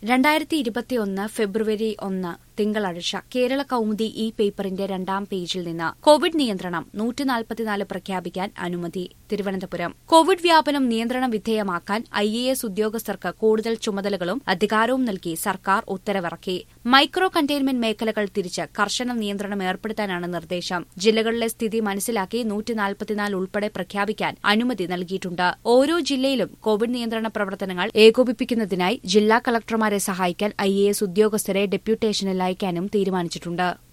രണ്ടായിരത്തി ഇരുപത്തിയൊന്ന് ഫെബ്രുവരി ഒന്ന് തിങ്കളാഴ്ച കേരള കൌമുദി ഈ പേപ്പറിന്റെ രണ്ടാം പേജിൽ നിന്ന് കോവിഡ് നിയന്ത്രണം നൂറ്റിനാൽപ്പത്തിനാല് പ്രഖ്യാപിക്കാൻ അനുമതി തിരുവനന്തപുരം കോവിഡ് വ്യാപനം നിയന്ത്രണ വിധേയമാക്കാൻ ഐ എ എസ് ഉദ്യോഗസ്ഥർക്ക് കൂടുതൽ ചുമതലകളും അധികാരവും നൽകി സർക്കാർ ഉത്തരവിറക്കി മൈക്രോ കണ്ടെയ്ൻമെന്റ് മേഖലകൾ തിരിച്ച് കർശന നിയന്ത്രണം ഏർപ്പെടുത്താനാണ് നിർദ്ദേശം ജില്ലകളിലെ സ്ഥിതി മനസ്സിലാക്കി നൂറ്റിനാൽപ്പത്തിനാല് ഉൾപ്പെടെ പ്രഖ്യാപിക്കാൻ അനുമതി നൽകിയിട്ടുണ്ട് ഓരോ ജില്ലയിലും കോവിഡ് നിയന്ത്രണ പ്രവർത്തനങ്ങൾ ഏകോപിപ്പിക്കുന്നതിനായി ജില്ലാ കളക്ടർമാരെ സഹായിക്കാൻ ഐ എ എസ് ഉദ്യോഗസ്ഥരെ ഡെപ്യൂട്ടേഷനിൽ അയക്കാനും തീരുമാനിച്ചിട്ടുണ്ട്